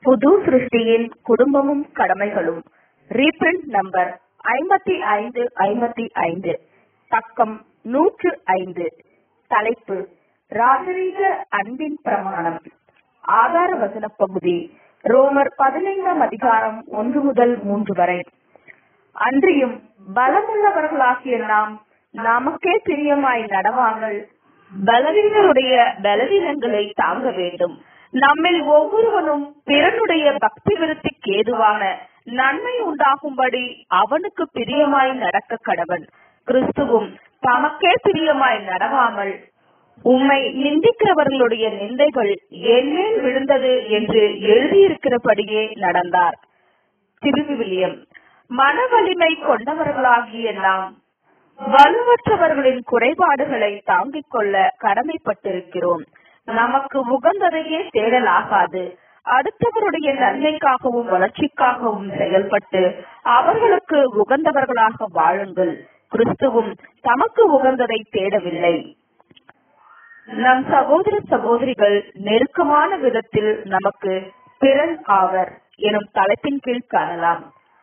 புது சிருஷ்டியின் குடும்பமும் கடமைகளும் reprint number ஐம்பத்தி ஐந்து ஐம்பத்தி ஐந்து பக்கம் நூற்று ஐந்து தலைப்பு ராஜரீக அன்பின் பிரமாணம் ஆதார வசன பகுதி ரோமர் பதினைந்தாம் அதிகாரம் ஒன்று முதல் மூன்று வரை அன்றியும் பலமுள்ளவர்களாகிய நாம் நமக்கே பிரியமாய் நடவாமல் பலவீனருடைய பலவீனங்களை தாங்க வேண்டும் நம்மில் ஒவ்வொருவனும் பிறனுடைய பக்தி விருத்திக்கு ஏதுவான நன்மை உண்டாகும்படி அவனுக்கு பிரியமாய் நடக்க கடவன் கிறிஸ்துவும் தமக்கே பிரியமாய் நடவாமல் உம்மை நிந்திக்கிறவர்களுடைய நிந்தைகள் என்மேல் விழுந்தது என்று எழுதியிருக்கிறபடியே நடந்தார் திருவிவிலியம் மன வலிமை கொண்டவர்களாகிய நாம் வலுவற்றவர்களின் குறைபாடுகளை தாங்கிக் கொள்ள கடமைப்பட்டிருக்கிறோம் நமக்கு உகந்ததையே தேடலாகாது அடுத்தவருடைய நன்மைக்காகவும் வளர்ச்சிக்காகவும் செயல்பட்டு அவர்களுக்கு உகந்தவர்களாக வாழுங்கள் கிறிஸ்துவும் தமக்கு உகந்ததை தேடவில்லை நம் சகோதர சகோதரிகள் நெருக்கமான விதத்தில் நமக்கு பிறன் ஆவர் எனும் தலைப்பின் கீழ் காணலாம்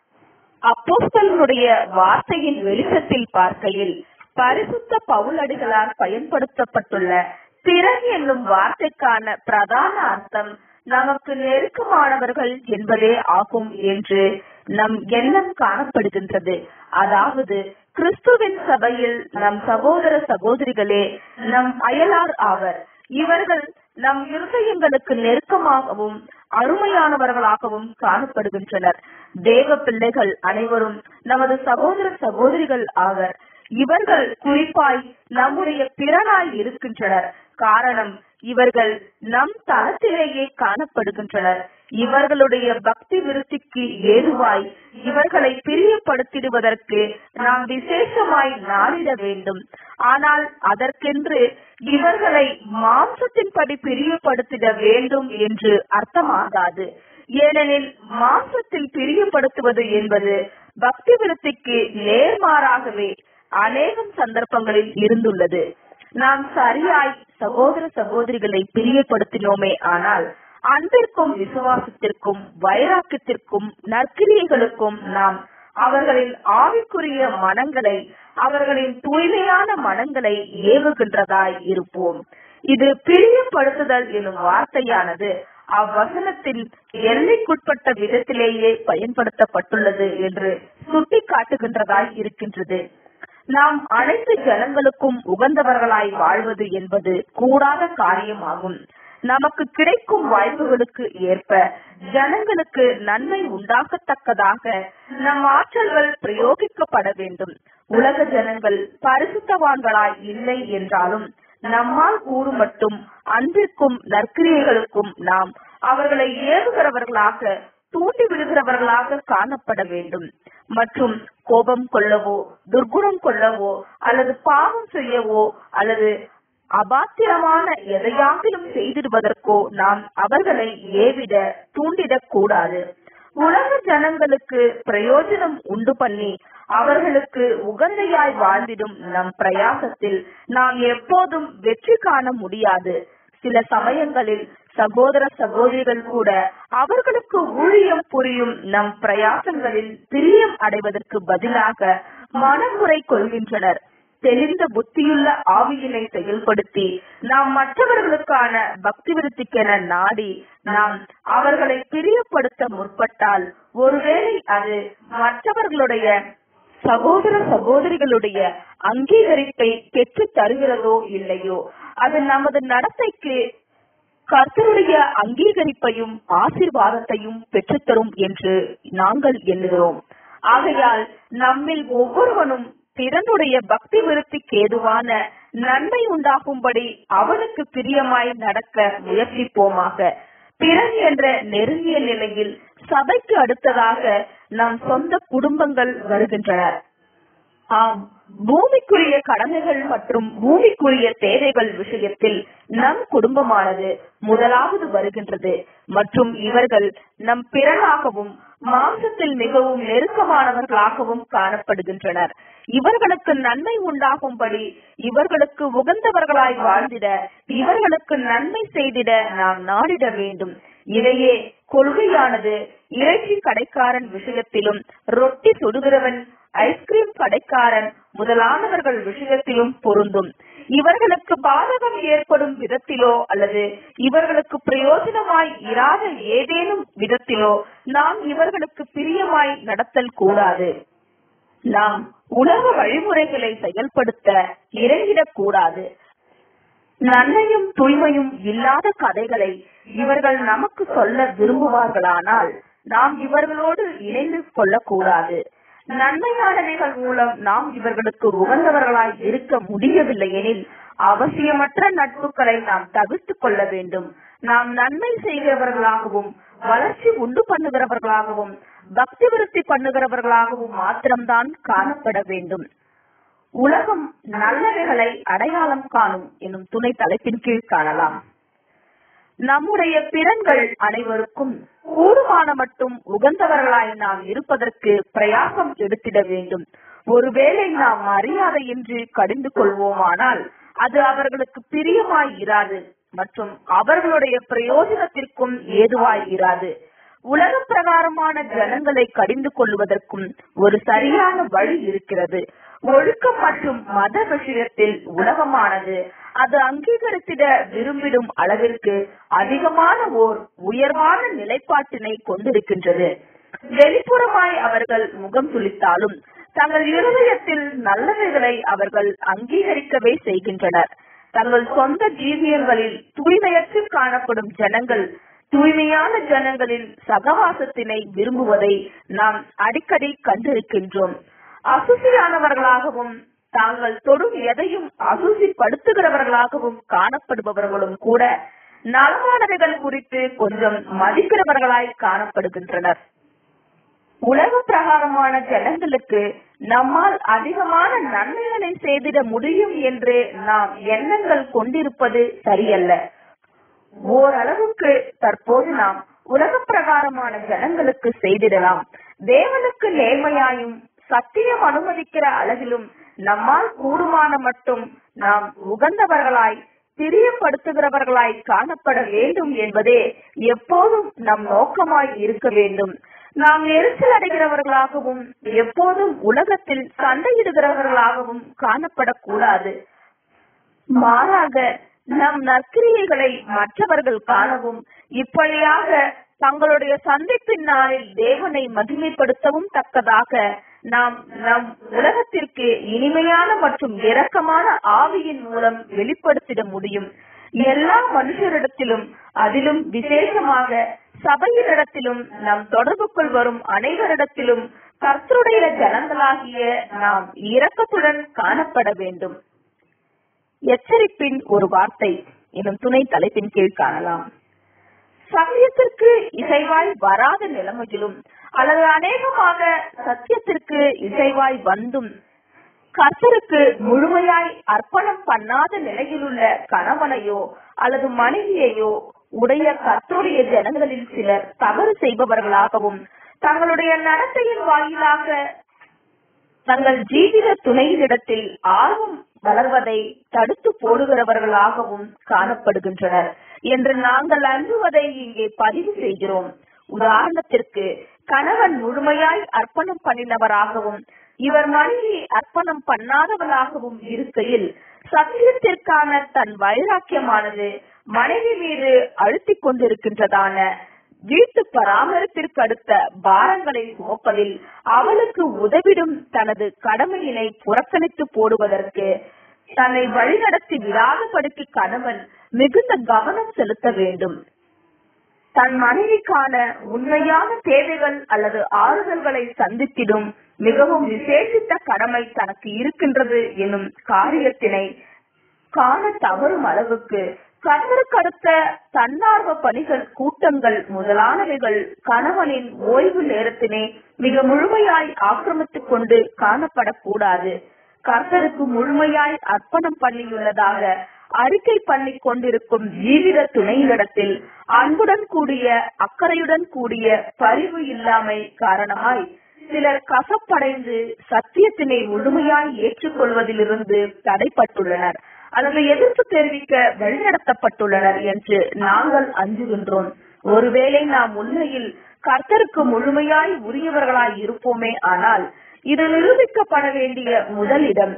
அப்போஸ்தலனுடைய வார்த்தையின் வெளிச்சத்தில் பார்க்கையில் பரிசுத்த பவுலடிகளால் பயன்படுத்தப்பட்டுள்ள பிறன் என்னும் வார்த்தைக்கான பிரதான அர்த்தம் நமக்கு நெருக்கமானவர்கள் என்பதே ஆகும் என்று நம் எண்ணம் காணப்படுகின்றது அதாவது கிறிஸ்துவின் சபையில் நம் சகோதர சகோதரிகளே நம் அயலார் ஆவர் இவர்கள் நம் இருதயங்களுக்கு நெருக்கமாகவும் அருமையானவர்களாகவும் காணப்படுகின்றனர் தேவ பிள்ளைகள் அனைவரும் நமது சகோதர சகோதரிகள் ஆவர் இவர்கள் குறிப்பாய் நம்முடைய பிறனாய் இருக்கின்றனர் காரணம் இவர்கள் நம் தளத்திலேயே காணப்படுகின்றனர் இவர்களுடைய பக்தி விருத்திக்கு ஏதுவாய் இவர்களை பிரியப்படுத்திடுவதற்கு நாம் விசேஷமாய் நாடிட வேண்டும் ஆனால் அதற்கென்று இவர்களை மாம்சத்தின்படி பிரியப்படுத்திட வேண்டும் என்று அர்த்தமாகாது ஏனெனில் மாம்சத்தில் பிரியப்படுத்துவது என்பது பக்தி விருத்திக்கு நேர்மாறாகவே அநேகம் சந்தர்ப்பங்களில் இருந்துள்ளது நாம் சரியாய் சகோதர சகோதரிகளை பிரியப்படுத்தினோமே ஆனால் அன்பிற்கும் விசுவாசத்திற்கும் வைராக்கியத்திற்கும் நற்கிரியைகளுக்கும் நாம் அவர்களின் ஆவிக்குரிய மனங்களை அவர்களின் தூய்மையான மனங்களை ஏவுகின்றதாய் இருப்போம் இது பிரியப்படுத்துதல் எனும் வார்த்தையானது அவ்வசனத்தின் எல்லைக்குட்பட்ட விதத்திலேயே பயன்படுத்தப்பட்டுள்ளது என்று சுட்டி காட்டுகின்றதாய் இருக்கின்றது நாம் அனைத்து ஜனங்களுக்கும் உகந்தவர்களாய் வாழ்வது என்பது கூடாத காரியமாகும் நமக்கு கிடைக்கும் வாய்ப்புகளுக்கு ஏற்ப ஜனங்களுக்கு நன்மை உண்டாகத்தக்கதாக நம் ஆற்றல்கள் பிரயோகிக்கப்பட வேண்டும் உலக ஜனங்கள் பரிசுத்தவான்களாய் இல்லை என்றாலும் நம்மால் கூறு மட்டும் அன்பிற்கும் நற்கிரியைகளுக்கும் நாம் அவர்களை ஏவுகிறவர்களாக தூண்டி விடுகிறவர்களாக காணப்பட வேண்டும் மற்றும் கோபம் கொள்ளவோ துர்குணம் கொள்ளவோ அல்லது பாவம் செய்யவோ அல்லது அபாத்திரமான எதையாகிலும் செய்திடுவதற்கோ நாம் அவர்களை ஏவிட தூண்டிடக் கூடாது உலக ஜனங்களுக்கு பிரயோஜனம் உண்டு பண்ணி அவர்களுக்கு உகந்தையாய் வாழ்ந்திடும் நம் பிரயாசத்தில் நாம் எப்போதும் வெற்றி காண முடியாது சில சமயங்களில் சகோதர சகோதரிகள் கூட அவர்களுக்கு ஊழியம் புரியும் நம் பிரயாசங்களில் பிரியம் அடைவதற்கு பதிலாக மனமுறை கொள்கின்றனர் தெளிந்த புத்தியுள்ள ஆவியினை செயல்படுத்தி நாம் மற்றவர்களுக்கான பக்தி விருத்திக்கென நாடி நாம் அவர்களை பிரியப்படுத்த முற்பட்டால் ஒருவேளை அது மற்றவர்களுடைய சகோதர சகோதரிகளுடைய அங்கீகரிப்பை பெற்று தருகிறதோ இல்லையோ அது நமது நடத்தைக்கு கர்த்தருடைய அங்கீகரிப்பையும் ஆசிர்வாதத்தையும் பெற்றுத்தரும் என்று நாங்கள் எண்ணுகிறோம் ஆகையால் நம்மில் ஒவ்வொருவனும் பிறனுடைய பக்தி விருத்திக்கு ஏதுவான நன்மை உண்டாகும்படி அவனுக்கு பிரியமாய் நடக்க முயற்சிப்போமாக பிறன் என்ற நெருங்கிய நிலையில் சபைக்கு அடுத்ததாக நம் சொந்த குடும்பங்கள் வருகின்றனர் ஆம் பூமிக்குரிய கடமைகள் மற்றும் பூமிக்குரிய தேவைகள் விஷயத்தில் நம் குடும்பமானது முதலாவது வருகின்றது மற்றும் இவர்கள் நம் பிறனாகவும் மாம்சத்தில் மிகவும் நெருக்கமானவர்களாகவும் காணப்படுகின்றனர் இவர்களுக்கு நன்மை உண்டாகும்படி இவர்களுக்கு உகந்தவர்களாய் வாழ்ந்திட இவர்களுக்கு நன்மை செய்திட நாம் நாடிட வேண்டும் இதையே கொள்கையானது இறைச்சி கடைக்காரன் விஷயத்திலும் ரொட்டி சுடுகிறவன் ஐஸ்கிரீம் கடைக்காரன் முதலானவர்கள் விஷயத்திலும் பொருந்தும் இவர்களுக்கு பாதகம் ஏற்படும் விதத்திலோ அல்லது இவர்களுக்கு பிரயோஜனமாய் இராத ஏதேனும் விதத்திலோ நாம் இவர்களுக்கு பிரியமாய் நடத்தல் கூடாது நாம் உலக வழிமுறைகளை செயல்படுத்த இறங்கிடக் கூடாது நன்மையும் தூய்மையும் இல்லாத கதைகளை இவர்கள் நமக்கு சொல்ல விரும்புவார்களானால் நாம் இவர்களோடு இணைந்து கொள்ளக்கூடாது நன்மையானவைகள் மூலம் நாம் இவர்களுக்கு உகந்தவர்களாய் இருக்க முடியவில்லை எனில் அவசியமற்ற நட்புகளை நாம் தவிர்த்துக் கொள்ள வேண்டும் நாம் நன்மை செய்கிறவர்களாகவும் வளர்ச்சி உண்டு பண்ணுகிறவர்களாகவும் பக்தி விருத்தி பண்ணுகிறவர்களாகவும் மாத்திரம்தான் காணப்பட வேண்டும் உலகம் நல்லவைகளை அடையாளம் காணும் என்னும் துணை தலைப்பின் கீழ் காணலாம் நம்முடைய பிறன்கள் அனைவருக்கும் கூடுமான மட்டும் உகந்தவர்களாய் நாம் இருப்பதற்கு பிரயாசம் எடுத்திட வேண்டும் ஒருவேளை நாம் மரியாதையின்றி கடிந்து கொள்வோமானால் அது அவர்களுக்கு பிரியமாய் இராது மற்றும் அவர்களுடைய பிரயோஜனத்திற்கும் ஏதுவாய் இராது உலக பிரகாரமான ஜனங்களை கடிந்து கொள்வதற்கும் ஒரு சரியான வழி இருக்கிறது ஒழுக்கம் மற்றும் மத விஷயத்தில் உலகமானது அது அங்கீகரித்திட விரும்பிடும் அளவிற்கு அதிகமான ஓர் உயர்வான நிலைப்பாட்டினை கொண்டிருக்கின்றது வெளிப்புறமாய் அவர்கள் முகம் சுளித்தாலும் தங்கள் இருதயத்தில் நல்லவைகளை அவர்கள் அங்கீகரிக்கவே செய்கின்றனர் தங்கள் சொந்த ஜீவியங்களில் தூய்மையற்று காணப்படும் ஜனங்கள் தூய்மையான ஜனங்களின் சகவாசத்தினை விரும்புவதை நாம் அடிக்கடி கண்டிருக்கின்றோம் அசுசியானவர்களாகவும் தாங்கள் தொடும் எதையும் அசுசிப்படுத்துகிறவர்களாகவும் காணப்படுபவர்களும் கூட நலமானவைகள் குறித்து கொஞ்சம் மதிக்கிறவர்களாய் காணப்படுகின்றனர் உலக பிரகாரமான ஜனங்களுக்கு நம்மால் அதிகமான நன்மைகளை செய்திட முடியும் என்று நாம் எண்ணங்கள் கொண்டிருப்பது சரியல்ல ஓரளவுக்கு தற்போது நாம் உலக பிரகாரமான ஜனங்களுக்கு செய்திடலாம் தேவனுக்கு நேர்மையாயும் சத்தியம் அனுமதிக்கிற அளவிலும் நம்மால் கூடுமான மட்டும் நாம் உகந்தவர்களாய் பிரியப்படுத்துகிறவர்களாய் காணப்பட வேண்டும் என்பதே எப்போதும் நம் நோக்கமாய் இருக்க வேண்டும் நாம் எரிச்சல் அடைகிறவர்களாகவும் எப்போதும் உலகத்தில் சண்டையிடுகிறவர்களாகவும் காணப்படக்கூடாது மாறாக நம் நற்கிரியைகளை மற்றவர்கள் காணவும் இப்படியாக தங்களுடைய சந்திப்பின் நாளில் தேவனை மகிமைப்படுத்தவும் தக்கதாக நாம் நம் உலகத்திற்கு இனிமையான மற்றும் இரக்கமான ஆவியின் மூலம் வெளிப்படுத்திட முடியும் எல்லா மனுஷரிடத்திலும் அதிலும் விசேஷமாக சபையினிடத்திலும் நம் தொடர்புக்குள் வரும் அனைவரிடத்திலும் கர்த்தருடைய ஜனங்களாகிய நாம் இரக்கத்துடன் காணப்பட வேண்டும் எச்சரிப்பின் ஒரு வார்த்தை எனும் துணை தலைப்பின் கீழ் காணலாம் சத்தியத்திற்கு இசைவாய் வராத நிலைமையிலும் அல்லது அநேகமாக சத்தியத்திற்கு இசைவாய் வந்தும் கர்த்தருக்கு முழுமையாய் அர்ப்பணம் பண்ணாத நிலையிலுள்ள கணவனையோ அல்லது மனைவியையோ உடைய கர்த்தருடைய ஜனங்களில் சிலர் தவறு செய்பவர்களாகவும் தங்களுடைய நடத்தையின் வாயிலாக தங்கள் ஜீவித துணையினிடத்தில் ஆர்வம் வளர்வதை தடுத்து போடுகிறவர்களாகவும் காணப்படுகின்றனர் என்று நாங்கள் அன்புவதை இங்கே பதிவு செய்கிறோம் உதாரணத்திற்கு கணவன் முழுமையாய் அர்ப்பணம் பண்ணினவராகவும் இவர் மனைவி அர்ப்பணம் பண்ணாதவளாகவும் இருக்கையில் சத்தியத்திற்கான தன் வைராக்கியமானது மனைவி மீது அழுத்திக் கொண்டிருக்கின்றதான வீட்டு பராமரிப்பிற்கு அடுத்த பாரங்களை சுமப்பதில் அவளுக்கு உதவிடும் தனது கடமையினை புறக்கணித்து போடுவதற்கு தன்னை வழிநடத்தி விடாதபடிக்கு கணவன் மிகுந்த கவனம் செலுத்த வேண்டும் தன் மனைவிக்கான உண்மையான தேவைகள் அல்லது ஆறுதல்களை சந்தித்திடும் மிகவும் விசேஷித்த கடமை தனக்கு இருக்கின்றது எனும் காரியத்தினை காண தவறும் அளவுக்கு கத்தருக்கடுத்த தன்னார்வ பணிகள் கூட்டங்கள் முதலானவைகள் கணவனின் ஓய்வு நேரத்தினை மிக முழுமையாய் ஆக்கிரமித்துக் கொண்டு காணப்படக்கூடாது கர்த்தருக்கு முழுமையாய் அர்ப்பணம் பண்ணியுள்ளதாக அறிக்கை பண்ணி கொண்டிருக்கும் ஜீவித துணையிடத்தில் அன்புடன் கூடிய அக்கறையுடன் கூடிய பரிவு இல்லாமை காரணமாய் சிலர் கசப்படைந்து சத்தியத்தினை முழுமையாய் ஏற்றுக்கொள்வதிலிருந்து தடைப்பட்டுள்ளனர் அல்லது எதிர்ப்பு தெரிவிக்க வழிநடத்தப்பட்டுள்ளனர் என்று நாங்கள் அஞ்சுகின்றோம் ஒருவேளை நாம் உண்மையில் கர்த்தருக்கு முழுமையாய் உரியவர்களாய் இருப்போமே ஆனால் இது நிரூபிக்கப்பட வேண்டிய முதலிடம்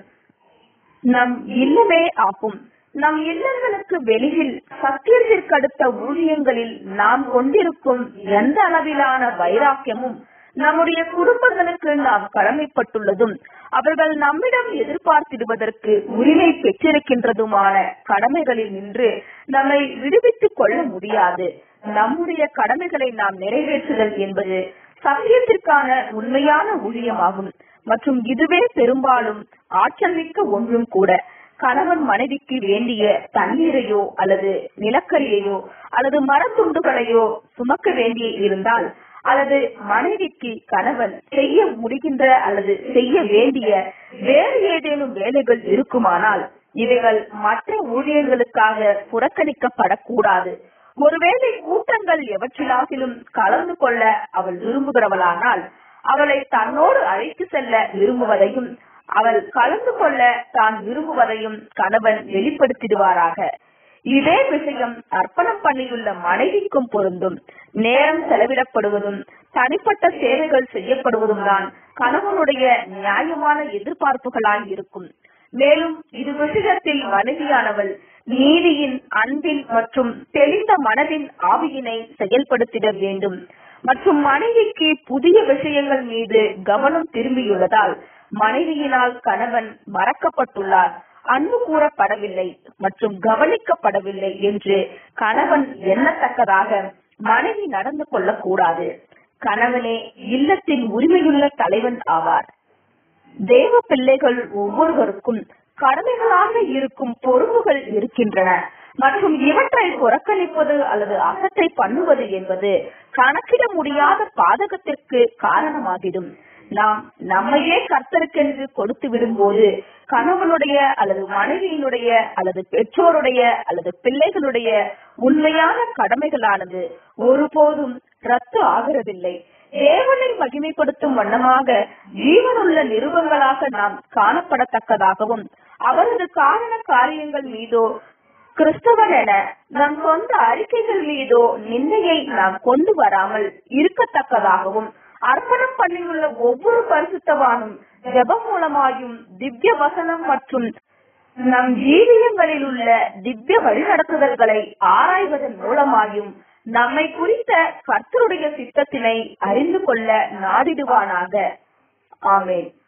நம் இல்லமே ஆகும் நம் இல்லங்களுக்கு வெளியில் சத்தியத்திற்கடுத்த ஊழியங்களில் நாம் கொண்டிருக்கும் எந்த அளவிலான வைராக்கியமும் நம்முடைய குடும்பங்களுக்கு நாம் கடமைப்பட்டுள்ளதும் அவர்கள் நம்மிடம் எதிர்பார்த்திடுவதற்கு உரிமை பெற்றிருக்கின்றதுமான கடமைகளில் நின்று நம்மை விடுவித்துக் கொள்ள முடியாது நம்முடைய கடமைகளை நாம் நிறைவேற்றுதல் என்பது சத்தியத்திற்கான உண்மையான ஊழியமாகும் மற்றும் இதுவே பெரும்பாலும் ஆற்றல் மிக்க ஒன்றும் கூட கணவன் மனைவிக்கு வேண்டிய தண்ணீரையோ அல்லது நிலக்கரியையோ அல்லது மரத்துண்டுகளையோ சுமக்க வேண்டிய இருந்தால் அல்லது மனைவிக்கு கணவன் செய்ய முடிகின்ற அல்லது செய்ய வேண்டிய வேறு ஏதேனும் வேலைகள் இருக்குமானால் இவைகள் மற்ற ஊழியர்களுக்காக புறக்கணிக்கப்படக்கூடாது ஒருவேளை கூட்டங்கள் எவற்றிலாகிலும் கலந்து கொள்ள அவள் விரும்புகிறவளானால் அவளை தன்னோடு அழைத்து செல்ல விரும்புவதையும் அவள் கலந்து கொள்ள தான் விரும்புவதையும் கணவன் வெளிப்படுத்திடுவாராக இதே விஷயம் அர்ப்பணம் பண்ணியுள்ள மனைவிக்கும் பொருந்தும் நேரம் செலவிடப்படுவதும் தனிப்பட்ட சேவைகள் செய்யப்படுவதும் தான் கணவனுடைய நியாயமான எதிர்பார்ப்புகளாய் இருக்கும் மேலும் இது விஷயத்தில் மனைவியானவள் நீதியின் அன்பின் மற்றும் தெளிந்த மனதின் ஆவியினை செயல்படுத்திட வேண்டும் மற்றும் மனைவிக்கு புதிய விஷயங்கள் மீது கவனம் திரும்பியுள்ளதால் மனைவியினால் கணவன் மறக்கப்பட்டுள்ளார் அன்பு கூறப்படவில்லை மற்றும் கவனிக்கப்படவில்லை என்று கணவன் எண்ணத்தக்கதாக மனைவி நடந்து கொள்ளக்கூடாது கணவனே இல்லத்தின் உரிமையுள்ள தலைவன் ஆவார் தேவ பிள்ளைகள் ஒவ்வொருவருக்கும் கடமைகளாக இருக்கும் பொறுப்புகள் இருக்கின்றன மற்றும் இவற்றை புறக்கணிப்பது அல்லது அகத்தை பண்ணுவது என்பது கணக்கிட முடியாத பாதகத்திற்கு காரணமாகிடும் நாம் நம்மையே கர்த்தருக்கென்று கொடுத்து விடும்போது கணவனுடைய அல்லது மனைவியினுடைய அல்லது பெற்றோருடைய அல்லது பிள்ளைகளுடைய உண்மையான கடமைகளானது ஒருபோதும் ரத்து ஆகிறதில்லை தேவனை மகிமைப்படுத்தும் வண்ணமாக ஜீவனுள்ள நிருபங்களாக நாம் காணப்படத்தக்கதாகவும் அவரது காரண காரியங்கள் மீதோ கிறிஸ்தவன் என நம் சொந்த அறிக்கைகள் மீதோ நிந்தையை நாம் கொண்டு வராமல் இருக்கத்தக்கதாகவும் அர்ப்பணம் பண்ணியுள்ள ஒவ்வொரு பரிசுத்தவானும் ஜெபம் மூலமாயும் திவ்ய வசனம் மற்றும் நம் ஜீவியங்களில் உள்ள திவ்ய வழிநடத்துதல்களை ஆராய்வதன் மூலமாயும் நம்மை குறித்த கர்த்தருடைய சித்தத்தினை அறிந்து கொள்ள நாடிடுவானாக ஆமேன்